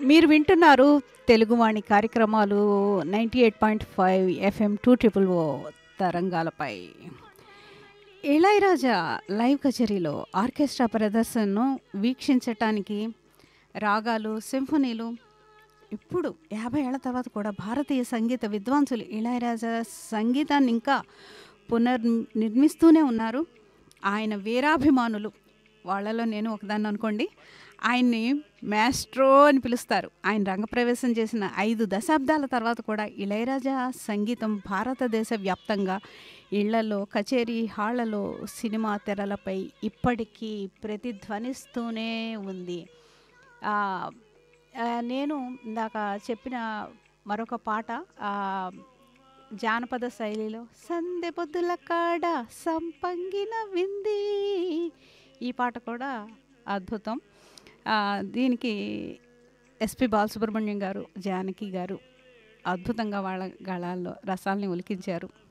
మీరు వింటున్నారు తెలుగువాణి కార్యక్రమాలు ninety eight point five F M two triple O తరంగాలపై ఇళయరాజా లైవ్ కచేరీలో ఆర్కెస్ట్రా ప్రదర్శనను వీక్షించటానికి రాగాలు సింఫనీలు ఇప్పుడు యాభై ఏళ్ల తర్వాత కూడా భారతీయ సంగీత విద్వాంసులు ఇళయరాజా సంగీతాన్ని ఇంకా పునర్ నిర్మిస్తూనే ఉన్నారు ఆయన వీరాభిమానులు వాళ్ళలో నేను ఒకదాన్ని అనుకోండి ఆయన్ని మాస్ట్రో అని పిలుస్తారు ఆయన రంగప్రవేశం చేసిన ఐదు దశాబ్దాల తర్వాత కూడా ఇళయరాజా సంగీతం భారతదేశ వ్యాప్తంగా ఇళ్లలో కచేరీ హాళ్లలో సినిమా తెరలపై ఇప్పటికీ ప్రతిధ్వనిస్తూనే ఉంది ఆ, ఆ, నేను ఇందాక చెప్పిన మరొక పాట ఆ, జానపద శైలిలో సందె పొద్దుల కాడ సంపంగిన వింది ఈ పాట కూడా అద్భుతం ఆ, దీనికి ఎస్పి బాలసుబ్రహ్మణ్యం గారు జానకి గారు అద్భుతంగా వాళ్ళ గళాల్లో రసాల్ని ఒలికించారు